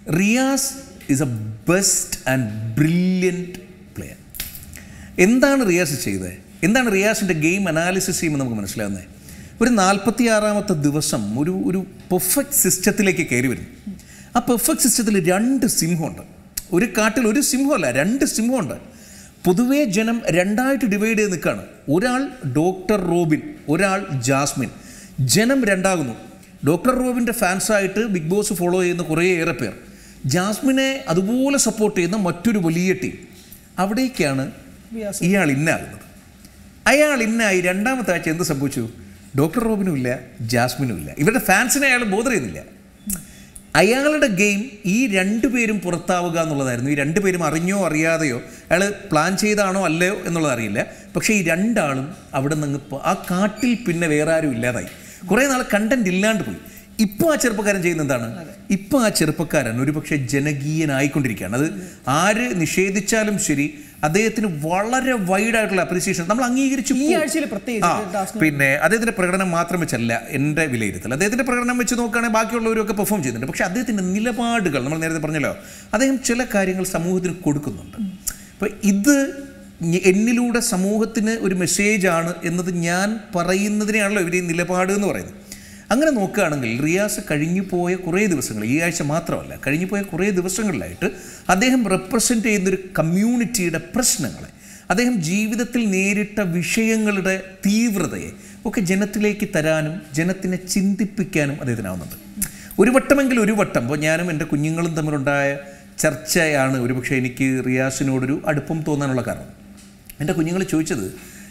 Riyas is a best and brilliant player എന്താണ് റിയാസ് ചെയ്തത് എന്താണ് റിയാസിൻ്റെ ഗെയിം അനാലിസിസ് ചെയ്യുമ്പോൾ നമുക്ക് മനസ്സിലാവുന്നത് ഒരു നാൽപ്പത്തി ആറാമത്തെ ദിവസം ഒരു ഒരു പെർഫെക്റ്റ് സിസ്റ്റത്തിലേക്ക് കയറി വരും ആ പെർഫെക്റ്റ് സിസ്റ്റത്തിൽ രണ്ട് സിംഹമുണ്ട് ഒരു കാട്ടിൽ ഒരു സിംഹമല്ല രണ്ട് സിംഹമുണ്ട് പൊതുവേ ജനം രണ്ടായിട്ട് ഡിവൈഡ് ചെയ്ത് നിൽക്കുകയാണ് ഒരാൾ ഡോക്ടർ റോബിൻ ഒരാൾ ജാസ്മിൻ ജനം രണ്ടാകുന്നു ഡോക്ടർ റോബിൻ്റെ ഫാൻസായിട്ട് ബിഗ് ബോസ് ഫോളോ ചെയ്യുന്ന കുറേയേറെ പേർ ജാസ്മിനെ അതുപോലെ സപ്പോർട്ട് ചെയ്യുന്ന മറ്റൊരു വലിയ ടീം അവിടേക്കാണ് റിയാസ്. ഇയാൾ ഇന്നാകുന്നത് അയാൾ ഇന്നായി രണ്ടാമത്തെ ആഴ്ച എന്ത് സംഭവിച്ചു ഡോക്ടർ റോബിനും ഇല്ല ജാസ്മിനും ഇല്ല ഇവരുടെ ഫാൻസിനെ അയാൾ ബോധർ ചെയ്യുന്നില്ല അയാളുടെ ഗെയിം ഈ രണ്ടുപേരും പുറത്താവുക എന്നുള്ളതായിരുന്നു ഈ രണ്ടുപേരും അറിഞ്ഞോ അറിയാതെയോ അയാൾ പ്ലാൻ ചെയ്താണോ അല്ലയോ എന്നുള്ളത് അറിയില്ല പക്ഷേ ഈ രണ്ടാളും അവിടെ നിന്ന് പോ- ആ കാട്ടിൽ പിന്നെ വേറെ ആരും ഇല്ലാതായി കുറേ നാൾ കണ്ടന്റ് ഇല്ലാണ്ട് പോയി ഇപ്പോൾ ആ ചെറുപ്പക്കാരൻ ചെയ്യുന്ന എന്താണ് ഇപ്പോൾ ആ ചെറുപ്പക്കാരൻ ഒരുപക്ഷെ ജനകീയനായിക്കൊണ്ടിരിക്കുകയാണ് അത് ആര് നിഷേധിച്ചാലും ശരി അദ്ദേഹത്തിന് വളരെ വൈഡായിട്ടുള്ള അപ്രീസിയേഷൻ നമ്മൾ അംഗീകരിച്ചു ഈ പോകും. ആഴ്ചയിൽ പ്രത്യേകിച്ച് ആ, ടാസ്ക് പിന്നെ അദ്ദേഹത്തിന്റെ പ്രകടനം മാത്രം വെച്ചല്ല എൻ്റെ വിലയിരുത്തൽ അദ്ദേഹത്തിന്റെ പ്രകടനം വെച്ച് നോക്കുകയാണെങ്കിൽ ബാക്കിയുള്ളവരൊക്കെ പെർഫോം ചെയ്യുന്നുണ്ട് പക്ഷേ അദ്ദേഹത്തിന്റെ നിലപാടുകൾ നമ്മൾ നേരത്തെ പറഞ്ഞല്ലോ അദ്ദേഹം ചില കാര്യങ്ങൾ സമൂഹത്തിന് കൊടുക്കുന്നുണ്ട് അപ്പോൾ ഇത് ഞ- എന്നിലൂടെ സമൂഹത്തിന് ഒരു മെസ്സേജാണ് എന്നത് ഞാൻ പറയുന്നതിനെയാണല്ലോ ഇവർ ഈ നിലപാട് എന്ന് പറയുന്നത് അങ്ങനെ നോക്കുകയാണെങ്കിൽ റിയാസ് കഴിഞ്ഞു പോയ കുറേ ദിവസങ്ങൾ ഈ ആഴ്ച മാത്രമല്ല കഴിഞ്ഞു പോയ കുറേ ദിവസങ്ങളിലായിട്ട് അദ്ദേഹം റെപ്രസെൻ്റ് ചെയ്യുന്നൊരു കമ്മ്യൂണിറ്റിയുടെ പ്രശ്നങ്ങളെ അദ്ദേഹം ജീവിതത്തിൽ നേരിട്ട വിഷയങ്ങളുടെ തീവ്രതയെ ഒക്കെ ജനത്തിലേക്ക് തരാനും ജനത്തിനെ ചിന്തിപ്പിക്കാനും അദ്ദേഹത്തിനാവുന്നുണ്ട് ഒരു വട്ടമെങ്കിൽ ഒരു വട്ടം ഇപ്പോൾ ഞാനും എൻ്റെ കുഞ്ഞുങ്ങളും തമ്മിലുണ്ടായ ചർച്ചയാണ് ഒരുപക്ഷെ എനിക്ക് റിയാസിനോടൊരു അടുപ്പം തോന്നാനുള്ള കാരണം എൻ്റെ കുഞ്ഞുങ്ങൾ ചോദിച്ചത്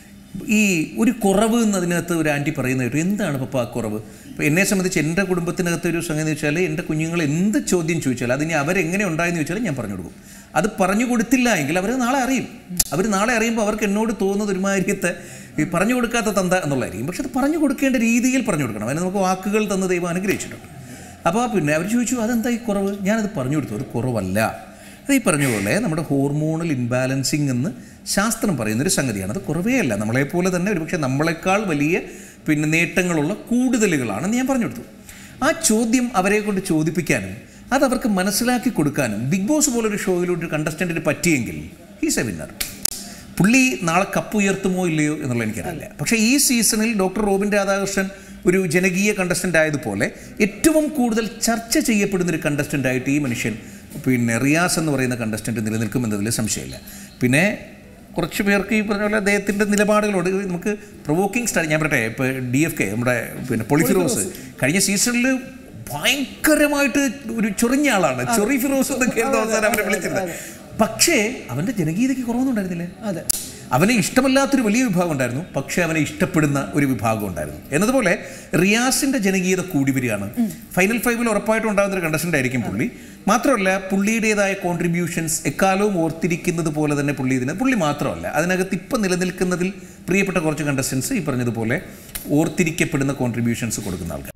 ഈ ഒരു കുറവ് എന്നതിനകത്ത് ഒരു ആൻറ്റി പറയുന്ന കേട്ടു എന്താണ് പപ്പ ആ കുറവ് ഇപ്പോൾ എന്നെ സംബന്ധിച്ച് എൻ്റെ കുടുംബത്തിനകത്ത് ഒരു സംഗതി എന്ന് വെച്ചാൽ എൻ്റെ കുഞ്ഞുങ്ങൾ എന്ത് ചോദ്യം ചോദിച്ചാൽ അതിന് അവരെങ്ങനെ ഉണ്ടായെന്ന് ചോദിച്ചാൽ ഞാൻ പറഞ്ഞു കൊടുക്കും അത് പറഞ്ഞു കൊടുത്തില്ല എങ്കിൽ അവർ നാളെ അറിയും അവർ നാളെ അറിയുമ്പോൾ അവർക്ക് എന്നോട് തോന്നുന്നത് ഒരുമാതിരിയത്തെ ഈ പറഞ്ഞു കൊടുക്കാത്ത തന്ത എന്നുള്ളതായിരിക്കും പക്ഷെ അത് പറഞ്ഞു കൊടുക്കേണ്ട രീതിയിൽ പറഞ്ഞു കൊടുക്കണം അതിന് നമുക്ക് വാക്കുകൾ തന്ന് ദൈവം അനുഗ്രഹിച്ചിട്ടുണ്ട് അപ്പോൾ പിന്നെ അവർ ചോദിച്ചു അതെന്താ ഈ കുറവ് ഞാനത് പറഞ്ഞു കൊടുത്തു അത് കുറവല്ല അത് ഈ പറഞ്ഞ പോലെ നമ്മുടെ ഹോർമോണൽ ഇൻബാലൻസിങ് എന്ന് ശാസ്ത്രം പറയുന്നൊരു സംഗതിയാണ് അത് കുറവേ അല്ല നമ്മളെപ്പോലെ തന്നെ ഒരുപക്ഷെ നമ്മളെക്കാൾ വലിയ പിന്നെ നേട്ടങ്ങളുള്ള കൂടുതലുകളാണെന്ന് ഞാൻ പറഞ്ഞു കൊടുത്തു ആ ചോദ്യം അവരെ കൊണ്ട് ചോദിപ്പിക്കാനും അത് അവർക്ക് മനസ്സിലാക്കി കൊടുക്കാനും ബിഗ് ബോസ് പോലൊരു ഷോയിലൂടെ കണ്ടസ്റ്റൻറ്റിന് പറ്റിയെങ്കിൽ ഹീസ് എ വിന്നർ പുള്ളി നാളെ കപ്പ് ഉയർത്തുമോ ഇല്ലയോ എന്നുള്ള എനിക്കറിയില്ല പക്ഷേ ഈ സീസണിൽ ഡോക്ടർ റോബിൻ രാധാകൃഷ്ണൻ ഒരു ജനകീയ കണ്ടസ്റ്റൻ്റ് ആയതുപോലെ ഏറ്റവും കൂടുതൽ ചർച്ച ചെയ്യപ്പെടുന്ന ഒരു കണ്ടസ്റ്റൻ്റ് ആയിട്ട് ഈ മനുഷ്യൻ പിന്നെ റിയാസ് എന്ന് പറയുന്ന കണ്ടസ്റ്റൻ്റ് നിലനിൽക്കുമെന്നതിൽ സംശയമില്ല പിന്നെ കുറച്ച് പേർക്ക് ഈ പറഞ്ഞ പോലെ അദ്ദേഹത്തിൻ്റെ നിലപാടുകളോട് നമുക്ക് പ്രൊവോക്കിംഗ് സ്റ്റാർ ഞാൻ പറയട്ടെ ഇപ്പോൾ ഡി എഫ് കെ നമ്മുടെ പിന്നെ പൊളിഫിറോസ് കഴിഞ്ഞ സീസണിൽ ഭയങ്കരമായിട്ട് ഒരു ചൊറിഞ്ഞ ആളാണ് ചൊറി ഫിറോസ് എന്നൊക്കെയായിരുന്നു അവസാനം അവരെ വിളിച്ചിരുന്നത് പക്ഷേ അവൻ്റെ ജനകീയതയ്ക്ക് കുറവൊന്നും ഉണ്ടായിരുന്നില്ലേ അതെ അവനെ ഇഷ്ടമല്ലാത്തൊരു വലിയ വിഭാഗം ഉണ്ടായിരുന്നു പക്ഷേ അവനെ ഇഷ്ടപ്പെടുന്ന ഒരു വിഭാഗം ഉണ്ടായിരുന്നു എന്നതുപോലെ റിയാസിന്റെ ജനകീയത കൂടി വരികയാണ് ഫൈനൽ ഫൈവിൽ ഉറപ്പായിട്ടും ഉണ്ടാകുന്ന ഒരു കണ്ടസ്റ്റന്റ് ആയിരിക്കും പുള്ളി മാത്രമല്ല പുള്ളിയുടേതായ കോൺട്രിബ്യൂഷൻസ് എക്കാലവും ഓർത്തിരിക്കുന്നത് പോലെ തന്നെ പുള്ളി ഇതിന് പുള്ളി മാത്രമല്ല അതിനകത്ത് ഇപ്പം നിലനിൽക്കുന്നതിൽ പ്രിയപ്പെട്ട കുറച്ച് കണ്ടസ്റ്റൻസ് ഈ പറഞ്ഞതുപോലെ ഓർത്തിരിക്കപ്പെടുന്ന കോൺട്രിബ്യൂഷൻസ് കൊടുക്കുന്ന ആൾക്കാർ